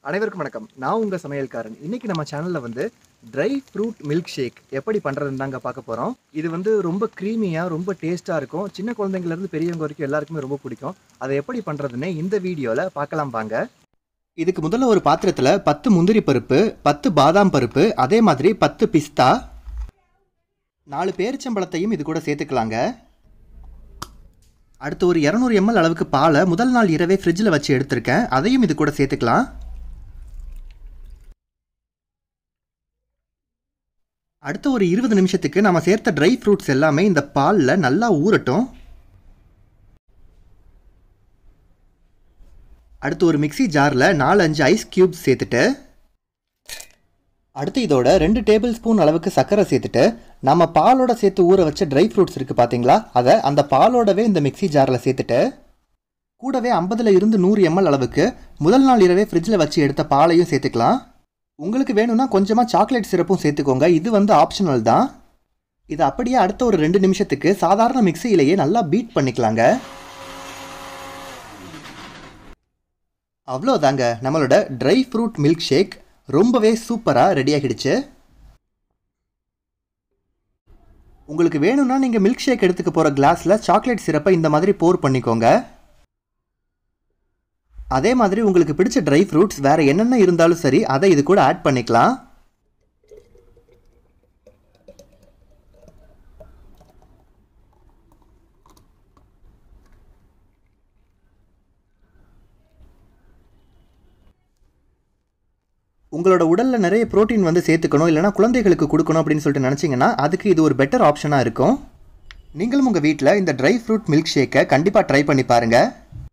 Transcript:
அனைவருக்கும் வணக்கம் நான் உங்கள் சமையல்காரன் இன்னைக்கு நம்ம சேனலில் வந்து ட்ரை ஃப்ரூட் மில்க் ஷேக் எப்படி பண்ணுறதுன்னு தாங்க பார்க்க போகிறோம் இது வந்து ரொம்ப க்ரீமியாக ரொம்ப டேஸ்ட்டாக இருக்கும் சின்ன குழந்தைங்கலேருந்து பெரியவங்க வரைக்கும் எல்லாருக்குமே ரொம்ப பிடிக்கும் அதை எப்படி பண்ணுறதுன்னு இந்த வீடியோவில் பார்க்கலாம் வாங்க இதுக்கு முதல்ல ஒரு பாத்திரத்தில் பத்து முந்திரி பருப்பு பத்து பாதாம் பருப்பு அதே மாதிரி பத்து பிஸ்தா நாலு பேரிச்சம்பழத்தையும் இது கூட சேர்த்துக்கலாங்க அடுத்து ஒரு இரநூறு எம்எல் அளவுக்கு பாலை முதல் நாள் இரவே ஃப்ரிட்ஜில் வச்சு எடுத்திருக்கேன் அதையும் இது கூட சேர்த்துக்கலாம் அடுத்த ஒரு இருபது நிமிஷத்துக்கு நம்ம சேர்த்த ட்ரை ஃப்ரூட்ஸ் எல்லாமே இந்த பாலில் நல்லா ஊறட்டும் அடுத்து ஒரு மிக்ஸி ஜாரில் நாலு அஞ்சு ஐஸ் க்யூப்ஸ் சேர்த்துட்டு அடுத்து இதோட ரெண்டு டேபிள் ஸ்பூன் அளவுக்கு சர்க்கரை சேர்த்துட்டு நம்ம பாலோட சேர்த்து ஊற வச்ச ட்ரை ஃப்ரூட்ஸ் இருக்குது பார்த்தீங்களா அதை அந்த பாலோடவே இந்த மிக்ஸி ஜாரில் சேர்த்துட்டு கூடவே ஐம்பதுல இருந்து நூறு எம்எல் அளவுக்கு முதல் நாள் இரவே ஃப்ரிட்ஜில் வச்சு எடுத்த பாலையும் சேர்த்துக்கலாம் உங்களுக்கு வேணும்னா கொஞ்சமாக சாக்லேட் சிரப்பும் சேர்த்துக்கோங்க இது வந்து ஆப்ஷனல் தான் இது அப்படியே அடுத்த ஒரு ரெண்டு நிமிஷத்துக்கு சாதாரண மிக்சியிலேயே நல்லா பீட் பண்ணிக்கலாங்க அவ்வளோதாங்க நம்மளோட ட்ரை ஃப்ரூட் மில்க் ஷேக் ரொம்பவே சூப்பராக ரெடி ஆகிடுச்சு உங்களுக்கு வேணும்னா நீங்கள் மில்க் ஷேக் எடுத்துக்க போகிற கிளாஸில் சாக்லேட் சிரப்பை இந்த மாதிரி போர் பண்ணிக்கோங்க அதே மாதிரி உங்களுக்கு பிடிச்ச ட்ரை ஃப்ரூட்ஸ் வேறு என்னென்ன இருந்தாலும் சரி அதை இது கூட ஆட் பண்ணிக்கலாம் உங்களோட உடலில் நிறைய புரோட்டீன் வந்து சேர்த்துக்கணும் இல்லைனா குழந்தைகளுக்கு கொடுக்கணும் அப்படின்னு சொல்லிட்டு நினச்சிங்கன்னா அதுக்கு இது ஒரு பெட்டர் ஆப்ஷனாக இருக்கும் நீங்களும் உங்கள் வீட்டில் இந்த ட்ரை ஃப்ரூட் மில்க் ஷேக்கை கண்டிப்பாக ட்ரை பண்ணி பாருங்கள்